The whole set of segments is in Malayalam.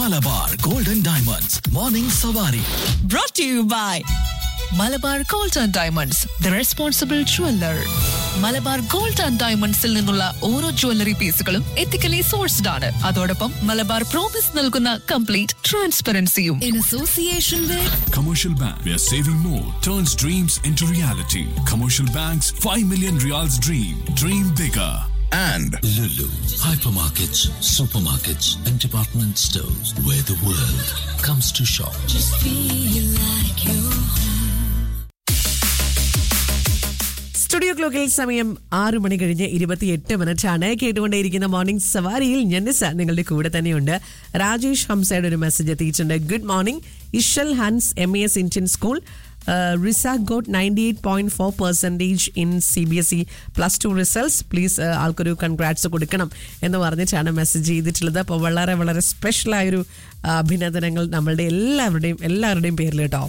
Malabar golden diamonds morning Savari brought to you by Malabar gold and diamonds the responsible jeweller Malabar gold and ഡയമണ്ട്സിൽ നിന്നുള്ള ഓരോ ജ്വല്ലറി പീസുകളും എത്തിക്കലി സോഴ്സ്ഡ് ആണ് അതോടൊപ്പം മലബാർ പ്രോമിസ് നൽകുന്ന കംപ്ലീറ്റ് ട്രാൻസ്പെറൻസിയും in association with Commercial Bank, where saving more turns dreams into reality. Commercial Bank's 5 million reals dream. Dream bigger. and Lulu, hypermarkets, supermarkets, and department stores where the world comes to shop. Studio ക്ലോക്കിൽ സമയം ആറു മണി കഴിഞ്ഞ് ഇരുപത്തിയെട്ട് മിനിറ്റ് ആണ് കേട്ടുകൊണ്ടേയിരിക്കുന്ന മോർണിംഗ് സവാരിയിൽ ഞന്നിസ നിങ്ങളുടെ കൂടെ തന്നെയുണ്ട് രാജേഷ് ഹംസയുടെ ഒരു മെസ്സേജ് എത്തിയിട്ടുണ്ട് good morning Ishal Hans M S Indian school Riza got ninety eight point four percentage in C B S E plus two results please ആൾക്കൊരു കൺഗ്രാറ്റ്സ് കൊടുക്കണം എന്ന് പറഞ്ഞിട്ടാണ് മെസ്സേജ് ചെയ്തിട്ടുള്ളത് അപ്പോൾ വളരെ വളരെ സ്പെഷ്യലായൊരു അഭിനന്ദനങ്ങൾ നമ്മളുടെ എല്ലാവരുടെയും എല്ലാവരുടെയും പേരിൽ കേട്ടോ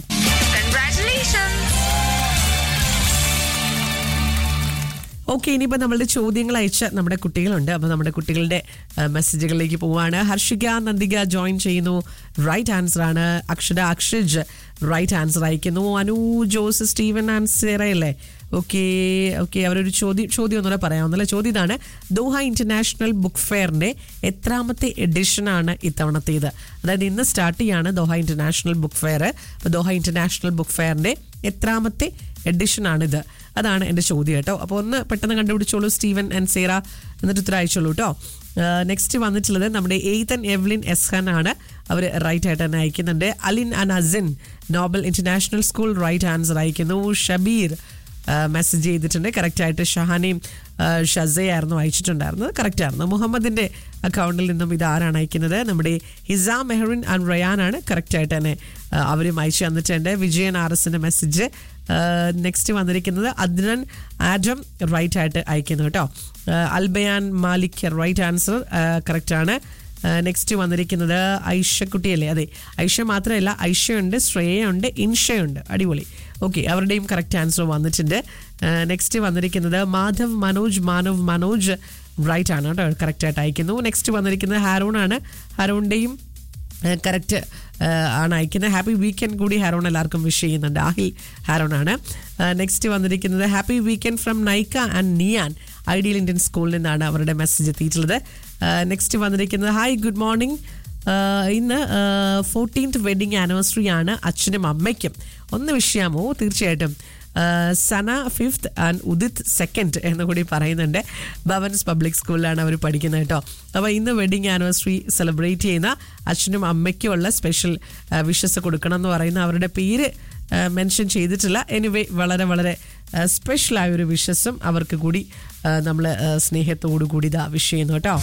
ഓക്കെ ഇനിയിപ്പോൾ നമ്മളുടെ ചോദ്യങ്ങൾ അയച്ച നമ്മുടെ കുട്ടികളുണ്ട് അപ്പോൾ നമ്മുടെ കുട്ടികളുടെ ആ, മെസ്സേജുകളിലേക്ക് പോവാണ് ഹർഷിക നന്ദിക ജോയിൻ ചെയ്യുന്നു റൈറ്റ് ആൻസർ ആണ് അക്ഷര അക്ഷജ് റൈറ്റ് ആൻസർ അയക്കുന്നു അനു ജോസ് സ്റ്റീവൻ ആൻസർ അല്ലേ ഓക്കെ ഓക്കെ അവരൊരു ചോദ്യം ചോദ്യം ഒന്നുകൂടെ പറയാവുന്നല്ലേ ചോദ്യം ഇതാണ് ദോഹ ഇന്റർനാഷണൽ ബുക്ക് ഫെയറിന്റെ എത്രാമത്തെ എഡിഷൻ ആണ് ഇത്തവണത്തേത് അതായത് ഇന്ന് സ്റ്റാർട്ട് ചെയ്യാണ് ദോഹ ഇന്റർനാഷണൽ ബുക്ക് ഫെയർ അപ്പോൾ ദോഹ ഇന്റർനാഷണൽ ബുക്ക് ഫെയറിന്റെ എത്രാമത്തെ എഡിഷൻ ആണിത് അതാണ് എൻ്റെ ചോദ്യം കേട്ടോ അപ്പോൾ ഒന്ന് പെട്ടെന്ന് കണ്ടുപിടിച്ചോളൂ സ്റ്റീവൻ ആൻഡ് സേറ എന്നിട്ട് ഉത്തരം അയച്ചോളൂ കേട്ടോ നെക്സ്റ്റ് വന്നിട്ടുള്ളത് നമ്മുടെ എയ്തൻ എവ്ലിൻ എസ്ഹാൻ ആണ് അവർ റൈറ്റ് ആയിട്ട് തന്നെ അയക്കുന്നുണ്ട് Alin and Asin Noble international school right answer അയക്കുന്നു ഷബീർ മെസ്സേജ് ചെയ്തിട്ടുണ്ട് കറക്റ്റായിട്ട് ഷഹാനയും ഷസയായിരുന്നു അയച്ചിട്ടുണ്ടായിരുന്നത് കറക്റ്റായിരുന്നു മുഹമ്മദിൻ്റെ അക്കൗണ്ടിൽ നിന്നും ഇത് ആരാണ് അയക്കുന്നത് നമ്മുടെ ഹിസ മെഹറിൻ ആൻഡ് റയാനാണ് കറക്റ്റായിട്ട് തന്നെ ആ, അവരും അയച്ചു തന്നിട്ടുണ്ട് വിജയൻ ആർ എസിൻ്റെ മെസ്സേജ് നെക്സ്റ്റ് വന്നിരിക്കുന്നത് അദ്നൻ ആഡം റൈറ്റ് ആയിട്ട് അയക്കുന്നു കേട്ടോ ആ, അൽബയാൻ മാലിക് റൈറ്റ് ആൻസർ കറക്റ്റാണ് നെക്സ്റ്റ് വന്നിരിക്കുന്നത് ഐഷക്കുട്ടിയല്ലേ അതെ ഐഷ മാത്രമല്ല ഐഷയുണ്ട് ശ്രേയയുണ്ട് ഇൻഷയുണ്ട് അടിപൊളി ഓക്കെ അവരുടെയും കറക്റ്റ് ആൻസർ വന്നിട്ടുണ്ട് നെക്സ്റ്റ് വന്നിരിക്കുന്നത് മാധവ് മനോജ് മാനവ് മനോജ് റൈറ്റ് ആണ് കേട്ടോ കറക്റ്റായിട്ട് അയക്കുന്നു നെക്സ്റ്റ് വന്നിരിക്കുന്നത് ഹാരോൺ ആണ് ഹാരോണിൻ്റെയും കറക്റ്റ് ആണ് അയക്കുന്നത് ഹാപ്പി വീക്കെൻഡ് കൂടി ഹാരോൺ എല്ലാവർക്കും വിഷ് ചെയ്യുന്നുണ്ട് ആഹിൽ ഹാരോൺ ആണ് നെക്സ്റ്റ് വന്നിരിക്കുന്നത് happy weekend from Naika and Niyan ideal Indian സ്കൂളിൽ നിന്നാണ് അവരുടെ മെസ്സേജ് എത്തിയിട്ടുള്ളത് നെക്സ്റ്റ് വന്നിരിക്കുന്നത് ഹായ് ഗുഡ് മോർണിംഗ് ഇന്ന് ഫോർട്ടീൻത്ത് വെഡിങ് ആനിവേഴ്സറി ആണ് അച്ഛനും അമ്മയ്ക്കും ഒന്ന് വിഷയാമോ തീർച്ചയായിട്ടും ആ, Sana fifth and Udit second എന്ന് കൂടി പറയുന്നുണ്ട് ഭവൻസ് പബ്ലിക് സ്കൂളിലാണ് അവർ പഠിക്കുന്നത് കേട്ടോ അപ്പോൾ ഇന്ന് വെഡിങ് ആനിവേഴ്സറി സെലിബ്രേറ്റ് ചെയ്യുന്ന അച്ഛനും അമ്മയ്ക്കും ഉള്ള സ്പെഷ്യൽ വിഷസ് കൊടുക്കണം എന്ന് പറയുന്ന അവരുടെ പേര് മെൻഷൻ ചെയ്തിട്ടില്ല എനിവേ വളരെ വളരെ സ്പെഷ്യലായ ഒരു വിഷസും അവർക്ക് കൂടി നമ്മൾ സ്നേഹത്തോടു കൂടി ഇതാ വിഷ് ചെയ്യുന്നു കേട്ടോ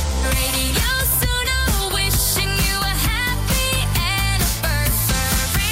Radio Suno, wishing you a happy anniversary.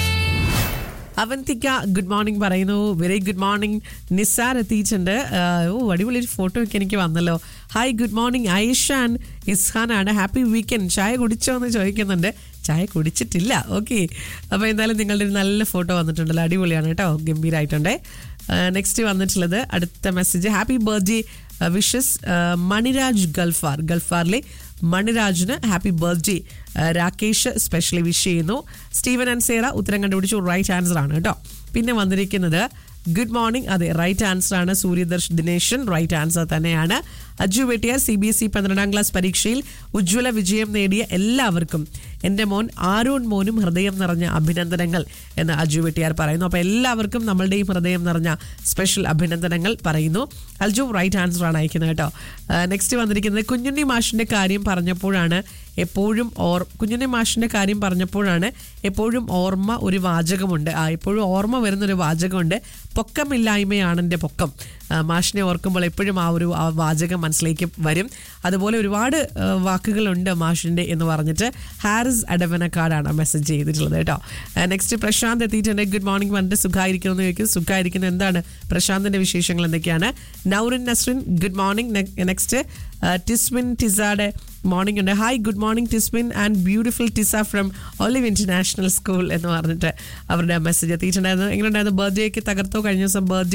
Avantika good morning പറയുന്നു വെരി ഗുഡ് മോർണിംഗ് നിസാർ എത്തിയിട്ടുണ്ട് ആ, ഓ അടിപൊളി ഒരു ഫോട്ടോ ഒക്കെ എനിക്ക് വന്നല്ലോ hi good morning Aishan Ishan ആണ് ഹാപ്പി വീക്കെൻഡ് ചായ കുടിച്ചോ എന്ന് ചോദിക്കുന്നുണ്ട് ചായ കുടിച്ചിട്ടില്ല ഓക്കെ അപ്പോൾ എന്തായാലും നിങ്ങളുടെ ഒരു നല്ല ഫോട്ടോ വന്നിട്ടുണ്ടല്ലോ അടിപൊളിയാണ് കേട്ടോ ഗംഭീരമായിട്ടുണ്ട് നെക്സ്റ്റ് വന്നിട്ടുള്ളത് അടുത്ത message happy birthday wishes Maniraj Gulfar ഗൾഫാറിലെ മണിരാജിന് happy birthday Rakesh specially wish ചെയ്യുന്നു സ്റ്റീവൻ ആൻഡ് സേറ ഉത്തരം കണ്ടുപിടിച്ചു റൈറ്റ് ആൻസർ ആണ് കേട്ടോ പിന്നെ വന്നിരിക്കുന്നത് ഗുഡ് മോർണിംഗ് അതെ റൈറ്റ് ആൻസർ ആണ് സൂര്യദർശ് ദിനേശൻ റൈറ്റ് ആൻസർ തന്നെയാണ് Aju Vettiyar C B S E പന്ത്രണ്ടാം ക്ലാസ് പരീക്ഷയിൽ ഉജ്ജ്വല വിജയം നേടിയ എല്ലാവർക്കും എൻ്റെ മോൻ ആരോൺ മോനും ഹൃദയം നിറഞ്ഞ അഭിനന്ദനങ്ങൾ എന്ന് അജു വെട്ടിയാർ പറയുന്നു അപ്പോൾ എല്ലാവർക്കും നമ്മളുടെയും ഹൃദയം നിറഞ്ഞ സ്പെഷ്യൽ അഭിനന്ദനങ്ങൾ പറയുന്നു അൽജു റൈറ്റ് ആൻസർ ആണ് അയക്കുന്നത് കേട്ടോ നെക്സ്റ്റ് വന്നിരിക്കുന്നത് കുഞ്ഞുണ്ണി മാഷിൻ്റെ കാര്യം പറഞ്ഞപ്പോഴാണ് എപ്പോഴും ഓർ കുഞ്ഞുണ്ണി മാഷിൻ്റെ കാര്യം പറഞ്ഞപ്പോഴാണ് എപ്പോഴും ഓർമ്മ ഒരു വാചകമുണ്ട് ആ എപ്പോഴും ഓർമ്മ വരുന്നൊരു വാചകമുണ്ട് പൊക്കമില്ലായ്മയാണ് എൻ്റെ പൊക്കം ആ, മാഷിനെ ഓർക്കുമ്പോൾ എപ്പോഴും ആ ഒരു ആ വാചകം മനസ്സിലേക്ക് വരും അതുപോലെ ഒരുപാട് ആ, വാക്കുകളുണ്ട് മാഷിൻ്റെ എന്ന് പറഞ്ഞിട്ട് ഹാരിസ് അടവനക്കാടാണ് മെസ്സേജ് ചെയ്തിട്ടുള്ളത് കേട്ടോ നെക്സ്റ്റ് പ്രശാന്ത് എത്തിയിട്ടുണ്ട് ഗുഡ് മോർണിംഗ് പറഞ്ഞിട്ട് സുഖമായിരിക്കുന്നു എന്ന് ചോദിക്കും സുഖമായിരിക്കുന്നു എന്താണ് പ്രശാന്തിൻ്റെ വിശേഷങ്ങൾ എന്തൊക്കെയാണ് Naurin Nasrin good morning next Tismin ടിസാടെ മോർണിംഗ് ഉണ്ട് hi good morning Tismin and beautiful Tisa from Olive international school എന്ന് പറഞ്ഞിട്ട് അവരുടെ മെസ്സേജ് എത്തിയിട്ടുണ്ടായിരുന്നു എങ്ങനെയുണ്ടായിരുന്നു ബർത്ത്ഡേ ഒക്കെ തകർത്തോ കഴിഞ്ഞ ദിവസം ബർത്ത്ഡേ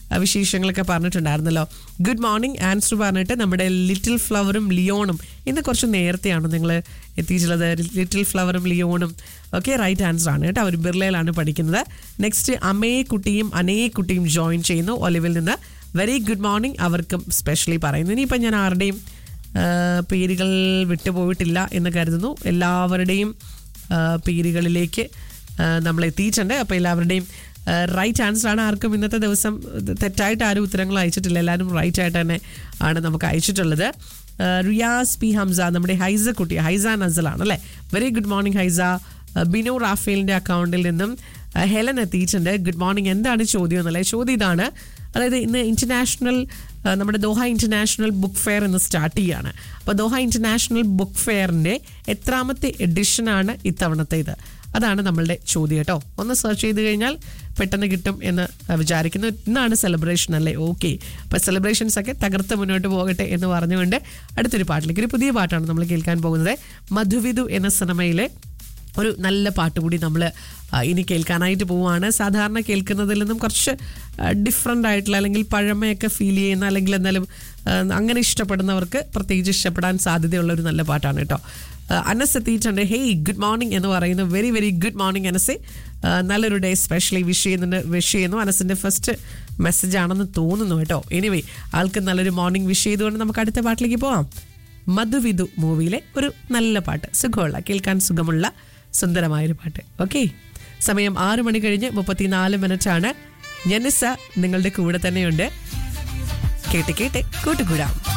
ആ, വിശേഷങ്ങളൊക്കെ പറഞ്ഞിട്ടുണ്ടായിരുന്നല്ലോ ഗുഡ് മോർണിംഗ് ആൻസർ പറഞ്ഞിട്ട് നമ്മുടെ ലിറ്റിൽ ഫ്ലവറും ലിയോണും ഇന്ന് കുറച്ച് നേരത്തെയാണ് നിങ്ങൾ എത്തിയിട്ടുള്ളത് ലിറ്റിൽ ഫ്ലവറും ലിയോണും ഓക്കെ റൈറ്റ് ആൻസർ ആണ് കേട്ടോ അവർ ബിർളയിലാണ് പഠിക്കുന്നത് നെക്സ്റ്റ് അമേ കുട്ടിയും അനേ കുട്ടിയും ജോയിൻ ചെയ്യുന്നു ഒലിവിൽ നിന്ന് വെരി ഗുഡ് മോർണിംഗ് അവർക്കും സ്പെഷ്യലി പറയുന്നു ഇനിയിപ്പം ഞാൻ ആരുടെയും ആ, പേരുകൾ വിട്ടുപോയിട്ടില്ല എന്ന് കരുതുന്നു എല്ലാവരുടെയും ആ, പേരുകളിലേക്ക് ആ, നമ്മൾ എത്തിയിട്ടുണ്ട് അപ്പോൾ എല്ലാവരുടെയും റൈറ്റ് ആൻസർ ആണ് ആർക്കും ഇന്നത്തെ ദിവസം ഇത് തെറ്റായിട്ട് ആരും ഉത്തരങ്ങൾ അയച്ചിട്ടില്ല എല്ലാവരും റൈറ്റ് ആയിട്ട് തന്നെ ആണ് നമുക്ക് അയച്ചിട്ടുള്ളത് ആ, റിയാസ് പി ഹംസ നമ്മുടെ ഹൈസ കുട്ടി ഹൈസ നസലാണ് അല്ലേ വെരി ഗുഡ് മോർണിംഗ് ഹൈസ ആ, ബിനു റാഫേലിൻ്റെ അക്കൗണ്ടിൽ നിന്നും ആ, ഹെലൻ എത്തിയിട്ടുണ്ട് ഗുഡ് മോർണിംഗ് എന്താണ് ചോദ്യം എന്നുള്ളത് ചോദ്യം ഇതാണ് അതായത് ഇന്ന് ഇന്റർനാഷണൽ ആ, നമ്മുടെ ദോഹ ഇന്റർനാഷണൽ ബുക്ക് ഫെയർ ഇന്ന് സ്റ്റാർട്ട് ചെയ്യാണ് അപ്പോൾ ദോഹ ഇന്റർനാഷണൽ ബുക്ക് ഫെയറിൻ്റെ എത്രാമത്തെ എഡിഷനാണ് ഇത്തവണത്തേത് അതാണ് നമ്മളുടെ ചോദ്യം കേട്ടോ ഒന്ന് സെർച്ച് ചെയ്ത് കഴിഞ്ഞാൽ പെട്ടെന്ന് കിട്ടും എന്ന് വിചാരിക്കുന്നു ഇന്നാണ് സെലിബ്രേഷൻ അല്ലേ ഓക്കെ അപ്പോൾ സെലിബ്രേഷൻസ് ഒക്കെ തകർത്ത് മുന്നോട്ട് പോകട്ടെ എന്ന് പറഞ്ഞുകൊണ്ട് അടുത്തൊരു പാട്ടിലേക്ക് ഒരു പുതിയ പാട്ടാണ് നമ്മൾ കേൾക്കാൻ പോകുന്നത് മധുവിധു എന്ന സിനിമയിലെ ഒരു നല്ല പാട്ട് കൂടി നമ്മൾ ഇനി കേൾക്കാനായിട്ട് പോവുകയാണ് സാധാരണ കേൾക്കുന്നതിൽ നിന്നും കുറച്ച് ഡിഫറെൻ്റ് ആയിട്ടുള്ള അല്ലെങ്കിൽ പഴമയൊക്കെ ഫീൽ ചെയ്യുന്ന അല്ലെങ്കിൽ എന്തായാലും ആ, അങ്ങനെ ഇഷ്ടപ്പെടുന്നവർക്ക് പ്രത്യേകിച്ച് ഇഷ്ടപ്പെടാൻ സാധ്യതയുള്ള ഒരു നല്ല പാട്ടാണ് കേട്ടോ ആ, അനസ് എത്തിയിട്ടുണ്ട് ഹേയ് ഗുഡ് മോർണിംഗ് എന്ന് പറയുന്നു വെരി വെരി ഗുഡ് മോർണിംഗ് അനസെ ആ, നല്ലൊരു ഡേ സ്പെഷ്യലി വിഷ് ചെയ്യുന്നുണ്ട് വിഷ് ചെയ്യുന്നു അനസിൻ്റെ ഫസ്റ്റ് മെസ്സേജ് ആണെന്ന് തോന്നുന്നു കേട്ടോ എനിവേ ആൾക്ക് നല്ലൊരു മോർണിംഗ് വിഷ് ചെയ്തുകൊണ്ട് നമുക്ക് അടുത്ത പാട്ടിലേക്ക് പോവാം മധുവിധു മൂവിയിലെ ഒരു നല്ല പാട്ട് സുഖമുള്ള കേൾക്കാൻ സുഖമുള്ള സുന്ദരമായൊരു പാട്ട് ഓക്കെ സമയം ആറു മണി കഴിഞ്ഞ് മുപ്പത്തിനാല് മിനിറ്റ് ആണ് ജനിസ നിങ്ങളുടെ കൂടെ തന്നെയുണ്ട് കേട്ട് കേട്ട് കൂട്ടുകൂടാം